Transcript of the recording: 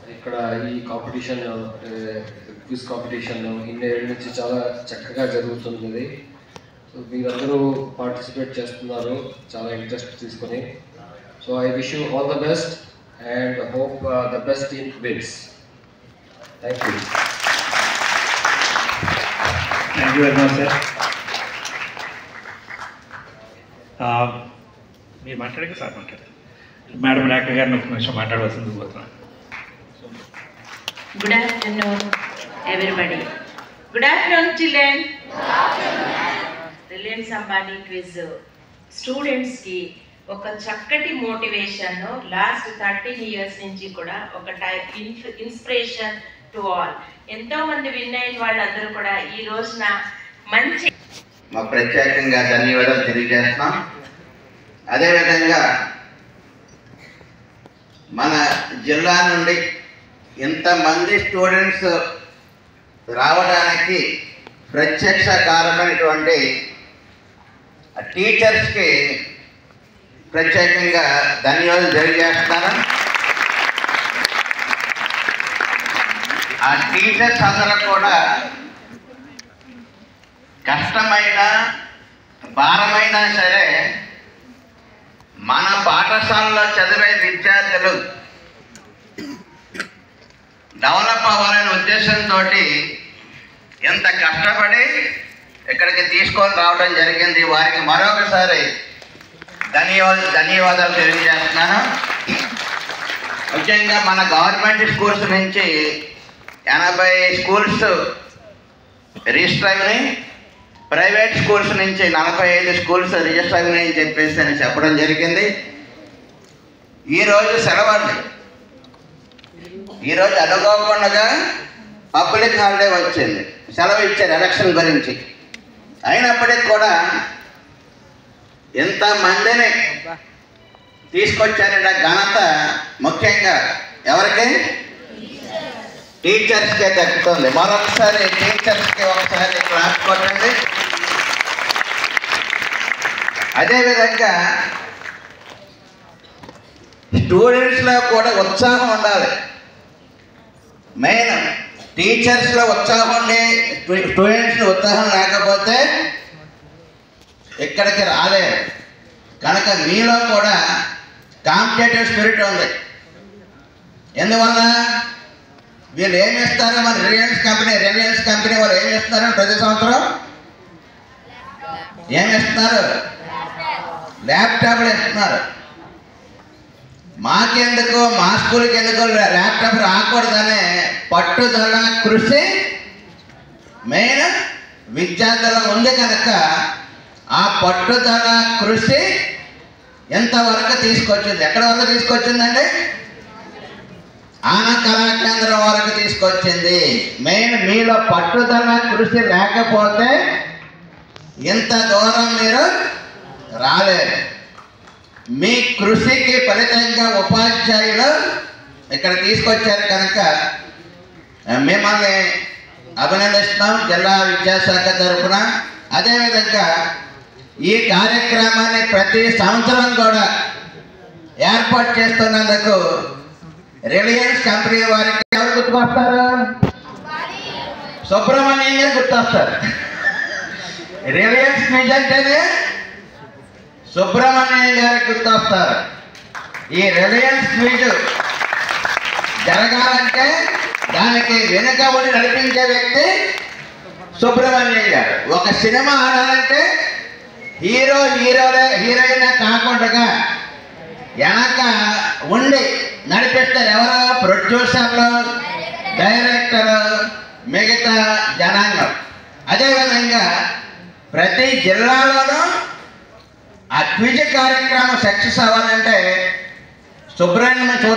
ఇక్కడ ఈ competition quiz competition ఇన్నేళ్ళ నుంచి చాలా చక్కగా జరుగుతుంది సో మీరందరూ పార్టిసిపేట్ చేస్తున్నారు చాలా ఇంట్రెస్ట్ తీసుకొని so I wish you all the best and hope the best team wins thank you thank you very much sir మీరు మాట్లాడాక సార్ మాట్లాడారు మేడం రేఖ గారిని ఒక నిమిషం మాట్లాడవలసింది కోరుతున్నాను Good afternoon, everybody. Good afternoon, children. Reliance Ambani quiz స్టూడెంట్స్కి ఒక చక్కటి మోటివేషన్ లాస్ట్ థర్టీన్ ఇయర్స్ నుంచి కూడా ఒక టైప్ ఇన్స్పిరేషన్ టు ఆల్ ఎంతో మంది విన్ అయిన వాళ్ళందరూ కూడా ఈ రోజున మంచి మా ప్రత్యేకంగా ధన్యవాదాలు తెలియజేస్తున్నాం అదేవిధంగా మన జిల్లా నుండి ఇంతమంది స్టూడెంట్స్ రావడానికి ప్రత్యక్ష కారణమైనటువంటి టీచర్స్కి ప్రత్యేకంగా ధన్యవాదాలు తెలియజేస్తున్నాను ఆ టీచర్స్ అందరూ కూడా కష్టమైన భారమైనా సరే మన పాఠశాలలో చదివే విద్యార్థులు డెవలప్ అవ్వాలనే ఉద్దేశంతో ఎంత కష్టపడి ఇక్కడికి తీసుకొని రావడం జరిగింది వారికి మరొకసారి ధన్యవాదాలు ధన్యవాదాలు తెలియజేస్తున్నాను ముఖ్యంగా మన గవర్నమెంట్ స్కూల్స్ నుంచి ఎనభై స్కూల్స్ రిజిస్టర్ అయినాయి ప్రైవేట్ స్కూల్స్ నుంచి నలభై ఐదు స్కూల్స్ రిజిస్టర్ అయినాయని చెప్పేసి అని చెప్పడం జరిగింది ఈరోజు సెలవండి ఈరోజు అనుకోకుండా పబ్లిక్ హాలిడే వచ్చింది సెలవు ఇచ్చారు ఎలక్షన్ గురించి అయినప్పటికీ కూడా ఎంతమందిని తీసుకొచ్చారంటే ఘనత ముఖ్యంగా ఎవరికి టీచర్స్కే దక్కుతుంది మరొకసారి టీచర్స్కి ఒకసారి క్లాస్ కొట్టండి అదేవిధంగా స్టూడెంట్స్లో కూడా ఉత్సాహం ఉండాలి మెయిన్ టీచర్స్లో ఉత్సాహం ఉండి స్టూడెంట్స్ ఉత్సాహం లేకపోతే ఇక్కడికి రాలేరు కనుక మీలో కూడా కాంపిటేటివ్ స్పిరిట్ ఉంది ఎందువల్ల వీళ్ళు ఏమి ఇస్తారు మన రిలయన్స్ కంపెనీ రిలయన్స్ కంపెనీ వాళ్ళు ఏమి ఇస్తారు ప్రతి సంవత్సరం ఏమి ఇస్తున్నారు ల్యాప్టాప్లు ఇస్తున్నారు మాకెందుకు మా స్కూల్కి ఎందుకు ల్యాప్టాప్ రాకూడదనే పట్టుదల కృషి మెయిన్ విద్యార్థుల ఉంది కనుక ఆ పట్టుదల కృషి ఎంతవరకు తీసుకొచ్చింది ఎక్కడ వరకు తీసుకొచ్చిందండి ఆన కళా కేంద్రం వరకు తీసుకొచ్చింది మెయిన్ మీలో పట్టుదల కృషి లేకపోతే ఇంత దూరం మీరు రాలేరు మీ కృషికి ఫలితంగా ఉపాధ్యాయులు ఇక్కడ తీసుకొచ్చారు కనుక మిమ్మల్ని అభినందిస్తున్నాం జిల్లా విద్యాశాఖ తరఫున అదేవిధంగా ఈ కార్యక్రమాన్ని ప్రతి సంవత్సరం కూడా ఏర్పాటు చేస్తున్నందుకు రిలయన్స్ కంపెనీ వారికి ఎవరు గుర్తుకొస్తారు సుబ్రహ్మణ్యం గారు గుర్తొస్తారు రిలయన్స్ క్విజ్ అంటేనే సుబ్రహ్మణ్యం గారికి గుర్తొస్తారు ఈ రిలయన్స్ క్విజ్ జరగాలంటే దానికి వెనుక ఉండి నడిపించే వ్యక్తి సుబ్రహ్మణ్యం గారు ఒక సినిమా ఆడాలంటే హీరో హీరోలే హీరోయిన్ కాకుండా వెనక ఉండి నడిపిస్తారు ఎవరో ప్రొడ్యూసర్లు డైరెక్టర్ మిగతా జనాంగం అదేవిధంగా ప్రతి జిల్లాలోనూ ఆ క్విజ్ కార్యక్రమం సక్సెస్ అవ్వాలంటే సుబ్రహ్మణ్యం